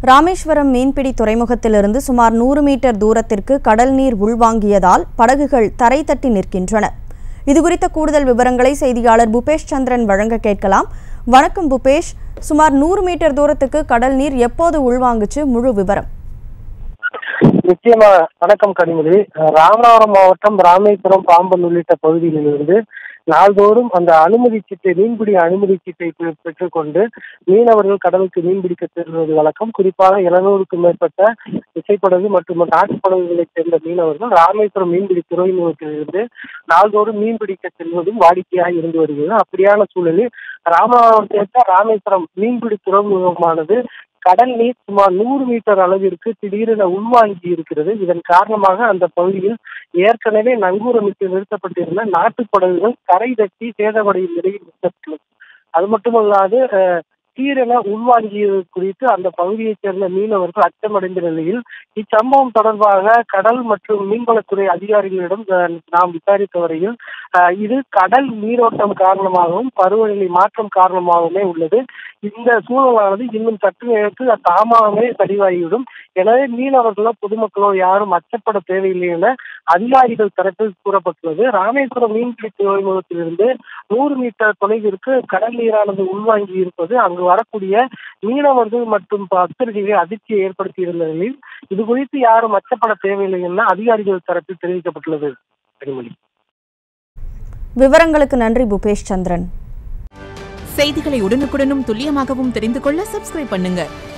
ராமேஸ்வரம் மீன்பிடி துறைமுகத்திலிருந்து சுமார் நூறு மீட்டர் தூரத்திற்கு கடல் நீர் உள்வாங்கியதால் படகுகள் தரை தட்டி நிற்கின்றன இதுகுறித்த கூடுதல் விவரங்களை செய்தியாளர் புபேஷ் சந்திரன் வழங்க கேட்கலாம் வணக்கம் புபேஷ் சுமார் நூறு மீட்டர் தூரத்துக்கு கடல் நீர் எப்போது உள்வாங்குச்சு முழு விவரம் நிச்சயமா வணக்கம் கனிமொழி ராமநாதபுரம் மாவட்டம் ராமேஸ்வரம் பாம்பன் உள்ளிட்ட பகுதிகளிலிருந்து நாள்தோறும் அந்த அனுமதி சீட்டை மீன்பிடி அனுமதி சீட்டை பெ- பெற்றுக்கொண்டு மீனவர்கள் கடலுக்கு மீன்பிடிக்க செல்வது வழக்கம் குறிப்பாக இருநூறுக்கும் மேற்பட்ட விசைப்படகு மற்றும் நாட்டுப்படகுகளைச் சேர்ந்த மீனவர்கள் ராமேஸ்வரம் மீன்பிடி துறைமுகத்திலிருந்து நாள்தோறும் மீன்பிடிக்க செல்வதும் வாடிக்கையாக இருந்து வருகிறது அப்படியான சூழலில் ராமநாதபுரம் சேர்ந்த ராமேஸ்வரம் மீன்பிடி துறைமுகமானது கடல் நீர் சுமார் நூறு மீட்டர் அளவிற்கு திடீரென உள்வாங்கி இருக்கிறது இதன் காரணமாக அந்த பகுதியில் ஏற்கனவே நங்கூரமிட்டு நிறுத்தப்பட்டிருந்த நாட்டுப் படகுகள் கரை தட்டி சேதமடையும் நிலையில் நிறுத்தப்பட்டுள்ளது அது மட்டுமல்லாது அஹ், தீரென உள்வாங்கியது குறித்து அந்த பகுதியைச் சேர்ந்த மீனவர்கள் அச்சமடைந்த நிலையில் இச்சம்பவம் தொடர்பாக கடல் மற்றும் மீன்வளத்துறை அதிகாரிகளிடம் அஹ், நாம் விசாரித்த வரையில் அஹ், இது கடல் நீரோட்டம் காரணமாகவும் பருவநிலை மாற்றம் காரணமாகவுமே உள்ளது இந்த சூழலானது இன்னும் சற்று நேரத்தில் தாமாகவே சரிவாகிவிடும் எனவே மீனவர்களோ பொதுமக்களோ யாரும் அச்சப்பட தேவையில்லை என அதிகாரிகள் தரப்பில் கூறப்பட்டுள்ளது ராமேஸ்வரம் மீன்பிடி துறைமுகத்திலிருந்து நூறு மீட்டர் தொலைவிற்கு கடல் நீரானது உள்வாங்கி இருப்பது அங்கு வரக்கூடிய மீனவர்கள் மற்றும் பக்தர்களை அதிர்ச்சியை ஏற்படுத்தியிருந்த நிலையில் இது குறித்து யாரும் அச்சப்பட தேவையில்லை என அதிகாரிகள் தரப்பில் தெரிவிக்கப்பட்டுள்ளது கனிமொழி விவரங்களுக்கு நன்றி புபேஷ் சந்திரன் செய்திகளை உடனுக்குடனும் துல்லியமாகவும் தெரிந்து கொள்ள சப்ஸ்கிரைப் பண்ணுங்க